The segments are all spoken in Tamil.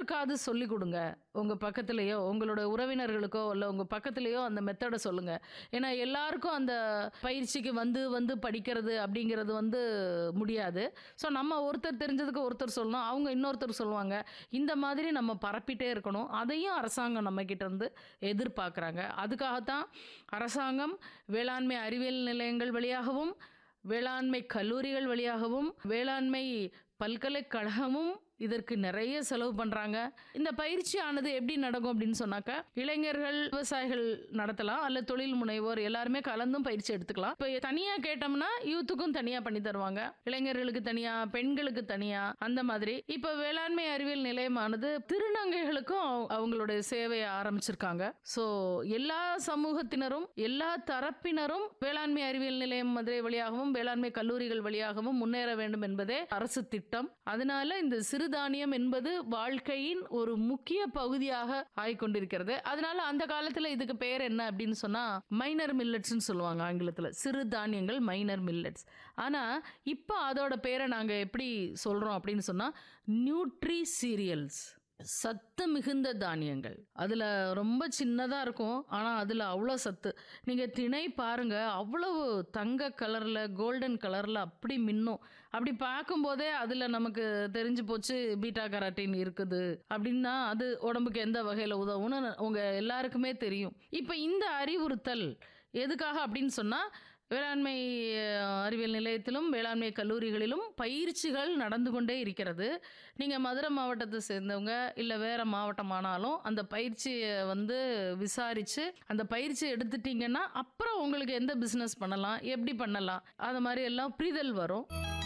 யாருக்காவது சொல்லி கொடுங்க உங்க பக்கத்துலயோ உங்களோட உறவினர்களுக்கோ இல்லை உங்க பக்கத்துலயோ அந்த மெத்தடை சொல்லுங்க ஏன்னா எல்லாருக்கும் அந்த பயிற்சிக்கு வந்து வந்து படிக்கிறது அப்படிங்கிறது வந்து முடியாது ஸோ நம்ம ஒருத்தர் தெரிஞ்சதுக்கு ஒருத்தர் சொல்லணும் அவங்க இன்னொருத்தர் சொல்லுவாங்க இந்த மாதிரி நம்ம பரப்பிட்டே இருக்கணும் அதையும் அரசாங்கம் நம்ம கிட்ட இருந்து எதிர்பார்க்குறாங்க அதுக்காகத்தான் அரசாங்கம் வேளாண்மை அறிவியல் நிலையங்கள் வழியாகவும் வேளாண்மை கல்லூரிகள் வழியாகவும் வேளாண்மை பல்கலைக்கழகமும் இதற்கு நிறைய செலவு பண்ணுறாங்க இந்த பயிற்சியானது எப்படி நடக்கும் அப்படின்னு சொன்னாக்கா இளைஞர்கள் விவசாயிகள் நடத்தலாம் அல்ல தொழில் முனைவோர் எல்லாருமே கலந்தும் பயிற்சி எடுத்துக்கலாம் இப்போ தனியாக கேட்டோம்னா யூத்துக்கும் தனியாக பண்ணி தருவாங்க இளைஞர்களுக்கு தனியாக பெண்களுக்கு தனியாக அந்த மாதிரி இப்போ வேளாண்மை அறிவியல் நிலையமானது திருநங்கைகளுக்கும் அவ- அவங்களுடைய சேவையை ஆரம்பிச்சிருக்காங்க ஸோ எல்லா சமூகத்தினரும் எல்லா தரப்பினரும் வேளாண்மை அறிவியல் நிலையம் மதுரை வழியாகவும் வேளாண்மை கல்லூரிகள் வழியாகவும் முன்னேற வேண்டும் என்பதே அரசு திட்டம் அதனால இந்த சிறுதானியம் என்பது வாழ்க்கையின் ஒரு முக்கிய பகுதியாக ஆகிக்கொண்டிருக்கிறது அதனால அந்த காலத்துல இதுக்கு பேர் என்ன அப்படின்னு சொன்னா மைனர் மில்லட்ஸ்னு சொல்லுவாங்க ஆங்கிலத்துல சிறுதானியங்கள் மைனர் மில்லட்ஸ் ஆனா இப்போ அதோட பேரை நாங்க எப்படி சொல்றோம் அப்படின்னு சொன்னா நியூட்ரி சீரியல்ஸ் சத்து மிகுந்த தானியங்கள் அதில் ரொம்ப சின்னதாக இருக்கும் ஆனால் அதில் அவ்வளோ சத்து நீங்கள் திணை பாருங்க அவ்வளவு தங்க கலரில் கோல்டன் கலரில் அப்படி மின்னும் அப்படி பார்க்கும்போதே அதில் நமக்கு தெரிஞ்சு போச்சு பீட்டா கராட்டின் இருக்குது அப்படின்னா அது உடம்புக்கு எந்த வகையில் உதவும்னு உங்கள் எல்லாருக்குமே தெரியும் இப்போ இந்த அறிவுறுத்தல் எதுக்காக அப்படின்னு சொன்னால் வேளாண்மை அஹ், அறிவியல் நிலையத்திலும் வேளாண்மை கல்லூரிகளிலும் பயிற்சிகள் நடந்து கொண்டே இருக்கிறது நீங்கள் மதுரை மாவட்டத்தை சேர்ந்தவங்க இல்லை வேறு மாவட்டமானாலும் அந்த பயிற்சியை வந்து விசாரித்து அந்த பயிற்சி எடுத்துட்டீங்கன்னா அப்புறம் உங்களுக்கு எந்த பிஸ்னஸ் பண்ணலாம் எப்படி பண்ணலாம் அது மாதிரி எல்லாம் புரிதல் வரும்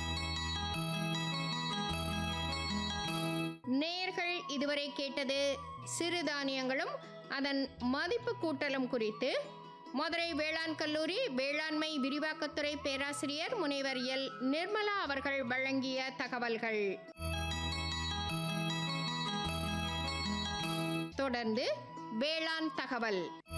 நேயர்கள் இதுவரை கேட்டது சிறுதானியங்களும் அதன் மதிப்பு கூட்டலும் குறித்து மதுரை வேளாண் கல்லூரி வேளாண்மை விரிவாக்கத்துறை பேராசிரியர் முனைவர் எல் நிர்மலா அவர்கள் வழங்கிய தகவல்கள் தொடர்ந்து வேளாண் தகவல்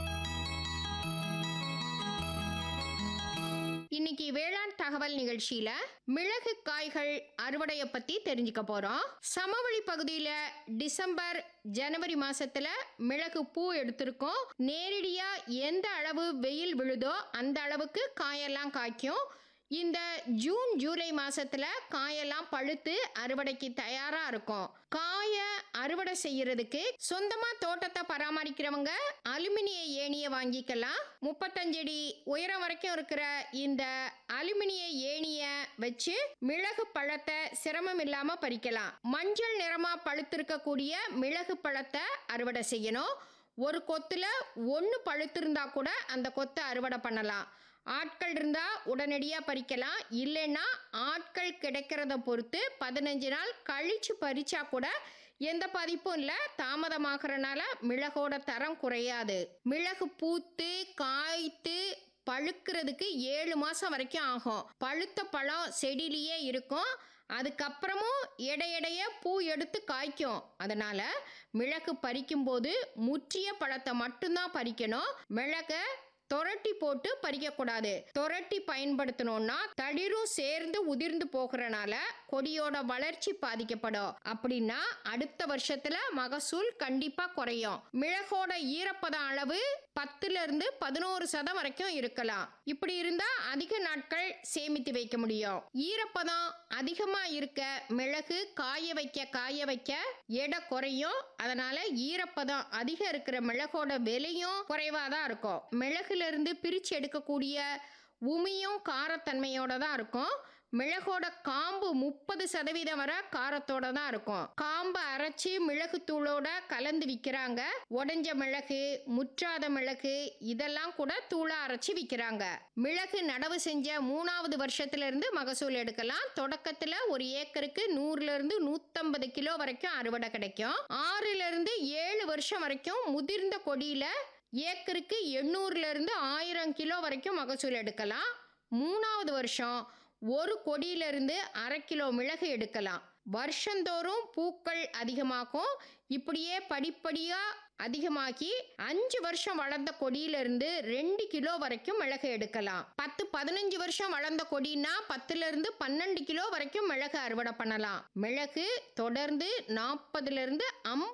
இன்னைக்கு வேளாண் தகவல் நிகழ்ச்சியில மிளகு காய்கள் அறுவடையை பத்தி தெரிஞ்சுக்க போறோம் சமவெளி பகுதியில டிசம்பர் ஜனவரி மாசத்துல மிளகு பூ எடுத்திருக்கோம் நேரடியா எந்த அளவு வெயில் விழுதோ அந்த அளவுக்கு காயெல்லாம் காய்க்கும் இந்த ஜூன் ஜூலை மாசத்துல காயெல்லாம் பழுத்து அறுவடைக்கு தயாரா இருக்கும் காய அறுவடை செய்யறதுக்கு சொந்தமா தோட்டத்தை பராமரிக்கிறவங்க அலுமினிய ஏணியை வாங்கிக்கலாம் முப்பத்தஞ்சு அடி உயரம் வரைக்கும் இருக்கிற இந்த அலுமினிய ஏணிய வச்சு மிளகு பழத்தை சிரமம் இல்லாம பறிக்கலாம் மஞ்சள் நிறமா பழுத்திருக்கக்கூடிய மிளகு பழத்தை அறுவடை செய்யணும் ஒரு கொத்துல ஒன்று பழுத்திருந்தா கூட அந்த கொத்தை அறுவடை பண்ணலாம் ஆட்கள் இருந்தால் உடனடியாக பறிக்கலாம் இல்லைன்னா ஆட்கள் கிடைக்கிறத பொறுத்து பதினஞ்சு நாள் கழித்து பறிச்சா கூட எந்த பாதிப்பும் இல்லை தாமதமாகறனால மிளகோட தரம் குறையாது மிளகு பூத்து காய்த்து பழுக்கிறதுக்கு ஏழு மாதம் வரைக்கும் ஆகும் பழுத்த பழம் செடியிலேயே இருக்கும் அதுக்கப்புறமும் எடையடைய பூ எடுத்து காய்க்கும் அதனால மிளகு பறிக்கும்போது முற்றிய பழத்தை மட்டும்தான் பறிக்கணும் மிளகை தொரட்டி போட்டு பறிக்கக்கூடாது தொரட்டி பயன்படுத்தணும்னா தளிரும் சேர்ந்து உதிர்ந்து போகிறனால கொடியோட வளர்ச்சி பாதிக்கப்படும் அப்படின்னா அடுத்த வருஷத்துல மகசூல் கண்டிப்பா குறையும் மிளகோட ஈரப்பதம் அளவு பத்துல இருந்து பதினோரு சதம் வரைக்கும் இருக்கலாம் இப்படி இருந்தா அதிக நாட்கள் சேமித்து வைக்க முடியும் ஈரப்பதம் அதிகமா இருக்க மிளகு காய வைக்க காய வைக்க எடை குறையும் அதனால ஈரப்பதம் அதிகம் இருக்கிற மிளகோட விலையும் குறைவா தான் இருக்கும் மிளகுல இருந்து பிரிச்சு எடுக்கக்கூடிய உமியும் காரத்தன்மையோட தான் இருக்கும் மிளகோட காம்பு முப்பது சதவீதம் வரை காரத்தோட தான் இருக்கும் காம்பை அரைச்சி மிளகு தூளோட கலந்து விற்கிறாங்க உடைஞ்ச மிளகு முற்றாத மிளகு இதெல்லாம் கூட தூளா அரைச்சி விற்கிறாங்க மிளகு நடவு செஞ்ச மூணாவது வருஷத்துல இருந்து மகசூல் எடுக்கலாம் தொடக்கத்துல ஒரு ஏக்கருக்கு நூறுல இருந்து நூத்தம்பது கிலோ வரைக்கும் அறுவடை கிடைக்கும் ஆறுல இருந்து ஏழு வருஷம் வரைக்கும் முதிர்ந்த கொடியில ஏக்கருக்கு எண்ணூறுல இருந்து ஆயிரம் கிலோ வரைக்கும் மகசூல் எடுக்கலாம் மூணாவது வருஷம் ஒரு கொடியிலிருந்து அரை கிலோ மிளகு எடுக்கலாம் வருஷந்தோறும் பூக்கள் அதிகமாகும் இப்படியே படிப்படியாக அதிகமாக்கி அஞ்சு வருஷம் வளர்ந்த கொடியிலிருந்து ரெண்டு கிலோ வரைக்கும் மிளகு எடுக்கலாம் பத்து பதினஞ்சு வருஷம் வளர்ந்த கொடினா பத்துல இருந்து பன்னெண்டு கிலோ வரைக்கும் மிளகு அறுவடை பண்ணலாம் மிளகு தொடர்ந்து நாற்பதுல இருந்து